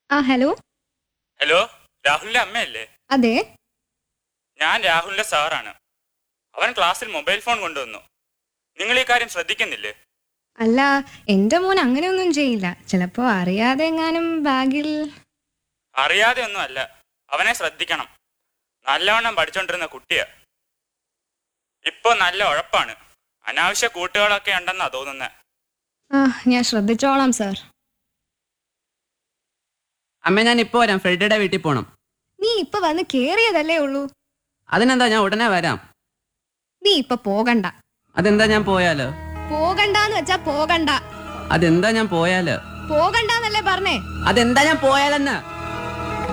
ആ hello hello രാഹുലിന്റെ അമ്മയല്ലേ അതെ ഞാൻ രാഹുലിന്റെ സാറാണ് അവൻ ക്ലാസ്സിൽ മൊബൈൽ ഫോൺ കൊണ്ടുവന്നു നിങ്ങൾ ഈ കാര്യം ശ്രദ്ധിക്കുന്നില്ലേ അല്ല എൻ്റെ മോൻ അങ്ങനെയൊന്നും ചെയ്യില്ല ചിലപ്പോൾ അറിയാതെ എങ്ങാനും ബാഗിൽ അറിയാതെ ഒന്നും അല്ല അവനെ ശ്രദ്ധിക്കണം നല്ലവണ്ണം പഠിച്ചോണ്ടിരുന്ന കുട്ടിയാ ഇപ്പൊ നല്ല ഉഴപ്പാണ് അനാവശ്യ കൂട്ടുകളൊക്കെ ഉണ്ടെന്നാ തോന്നുന്നത് ആ ഞാൻ ശ്രദ്ധിച്ചോളാം സാർ അമ്മ ഞാൻ ഇപ്പോൾ വരാം ഫ്രെഡിയുടെ വീട്ടിൽ പോകണം നീ ഇപ്പൊ വന്ന് കേറിയതല്ലേ ഉള്ളൂ അതിനെന്താ ഞാൻ ഉടനെ വരാം നീ ഇപ്പൊ പോകണ്ട അതെന്താ ഞാൻ പോയാലോ പോകണ്ടാന്ന് വെച്ചാ പോകണ്ട അതെന്താ ഞാൻ പോയാലോ പോകണ്ടെന്നല്ലേ പറഞ്ഞേ അതെന്താ ഞാൻ പോയാലെന്ന്